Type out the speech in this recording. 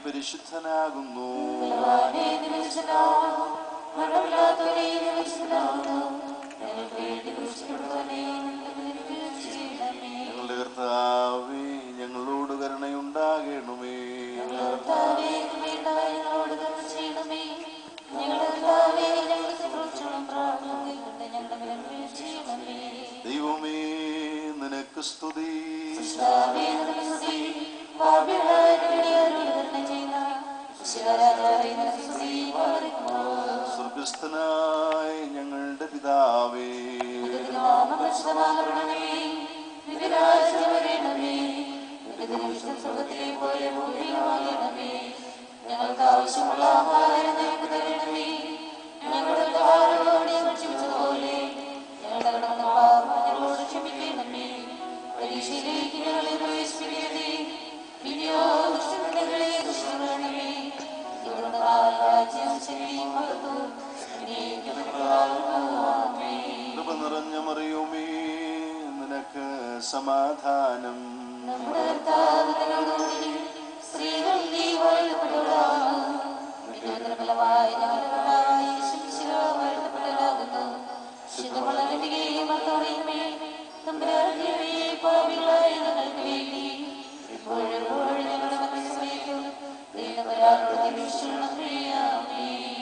പരിശുദ്ധനാകുന്നു ബലവാനേ, നീ പരിശുദ്ധനാകുന്നു. മരണമില്ലാത്തവനേ, നീ പരിശുദ്ധനാകുന്നു. ഞങ്ങൾക്ക് വേണ്ടി ക്രൂശിക്കപ്പെട്ടവനേ, ഞങ്ങൾക്ക് വേണ്ടി ചെയ്യണമേ. ഞങ്ങളുടെ കർത്താവേ ഞങ്ങളോട് കരുണയുണ്ടാകണമേ കർത്താവേ, കൃപയുണ്ടായി ഞങ്ങളോട് കരുണ ചെയ്യണമേ. ഞങ്ങളുടെ കർത്താവേ, ഞങ്ങളുടെ ശുശ്രൂഷകളും പ്രാർത്ഥനകളും കൊണ്ട് ഞങ്ങളുടെ മേൽ കരുണ ചെയ്യണമേ. ദൈവമേ നിനക്ക് സ്തുതി കർത്താവേ, നിനക്ക് സ്തുതി. പാപികളായ ഞങ്ങളുടെ ആരോട് കരുണ ചെയ്യുന്ന ഈശ്വരരാജാവേ, നിനക്ക് സ്തുതി. പാടുന്നു. സ്വർഗസ്ഥനായ ഞങ്ങളുടെ പിതാവേ നിന്റെ നാമം പരിശുദ്ധമാകണമേ. നിന്റെ രാജ്യം വരണമേ. നിന്റെ തിരുവിഷ്ടം സ്വർഗ്ഗത്തിലെ പോലെ ഭൂമിയിലുമാകണമേ. ഞങ്ങൾക്ക് ആവശ്യമുള്ള ആഹാരം ഞങ്ങൾക്ക് തരണമേ ഞങ്ങളുടെ കടക്കാരോട് ഞങ്ങൾ ക്ഷമിച്ചതുപോലെ ഞങ്ങളുടെ കടന്ന പാപം ഞങ്ങളോട് ക്ഷമിക്കണമേ പരീക്ഷയിലേക്ക് ഞങ്ങളെ പ്രവേശിപ്പിക്കരുതേ പിന്നെയോ ദുഷ്ടങ്ങളെ ദുഷ്ടങ്ങളെ ഇവിടുന്ന് രാജ്യം ശക്തിയും മഹത്വവും എന്നേക്കും ആമേൻ. കൃപ നിറഞ്ഞ മറിയുമേ നിനക്ക് സമാധാനം നമ്മുടെ കർത്താവ് നിന്നോടുകൂടി സ്ത്രീകൾ നീ വാഴ്ത്തപ്പെട്ടവളാകുന്നു. നിന്റെ ഉദരഫലമായി ഞങ്ങളുടെ കർത്താവായ യേശു മിശിഹാ വാഴ്ത്തപ്പെട്ടവനാകുന്നു. ശുദ്ധമുള്ള കന്യകയും മർത്തോണിയുമേ, തമ്പുരാന്റെ അമ്മയെ, പാപികളായ ഞങ്ങൾക്ക് വേണ്ടി ഇപ്പോഴും എപ്പോഴും ഞങ്ങളുടെ മരണസമയത്തും ദൈവം വരാനോട് അപേക്ഷിക്കണമേ. ആമേൻ.